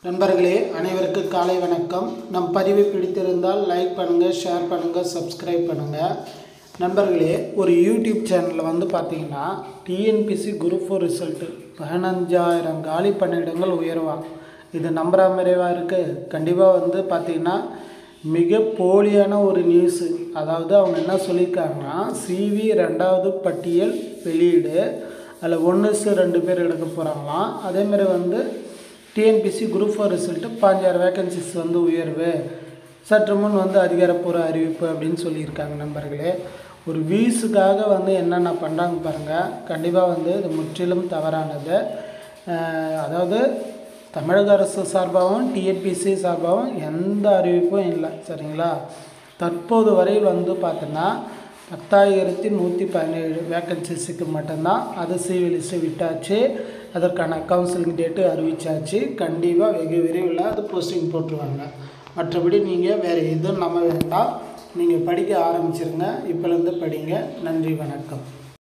நண்பர்களே அனைவருக்கும் காலை வணக்கம் நம் பதிவை பிடித்திருந்தால் லைக் பண்ணுங்கள் ஷேர் பண்ணுங்கள் சப்ஸ்கிரைப் பண்ணுங்கள் நண்பர்களே ஒரு யூடியூப் சேனலில் வந்து பார்த்தீங்கன்னா டிஎன்பிசி குரூப் ஃபோர் ரிசல்ட்டு பதினஞ்சாயிரம் காலி பணியிடங்கள் உயர்வா இது நம்புற மாதிரிவா இருக்குது கண்டிப்பாக வந்து பார்த்தீங்கன்னா மிக போலியான ஒரு நியூஸு அதாவது அவங்க என்ன சொல்லியிருக்காங்கன்னா சிவி ரெண்டாவது பட்டியல் வெளியீடு அதில் ஒன்று ரெண்டு பேர் எடுக்க போகிறாங்களாம் அதேமாதிரி வந்து டிஎன்பிசி குரூப் ஃபோர் ரிசல்ட்டு பாஞ்சாயிரம் வேகன்சிஸ் வந்து உயர்வு சற்று முன் வந்து அதிகாரப்பூர்வ அறிவிப்பு அப்படின்னு சொல்லியிருக்காங்க நண்பர்களே ஒரு வியூஸுக்காக வந்து என்னென்ன பண்ணுறாங்க பாருங்கள் கண்டிப்பாக வந்து இது முற்றிலும் தவறானது அஹ் அதாவது தமிழக அரசு சார்பாகவும் டிஎன்பிசி சார்பாகவும் எந்த அறிவிப்பும் இல்லை சரிங்களா தற்போது வரையில் வந்து பார்த்தோன்னா பத்தாயிரத்தி நூற்றி பதினேழு வேக்கன்சிஸுக்கு மட்டும்தான் அது சிவிலிஸ்ட்டு விட்டாச்சு அதற்கான கவுன்சிலிங் டேட்டு அறிவிச்சாச்சு கண்டிப்பாக வெகு விரைவில் அது போஸ்டிங் போட்டுருவாங்க மற்றபடி நீங்கள் வேறு எதுவும் நம்ப வேண்டாம் நீங்கள் படிக்க ஆரம்பிச்சிருங்க இப்போலேருந்து படிங்க நன்றி வணக்கம்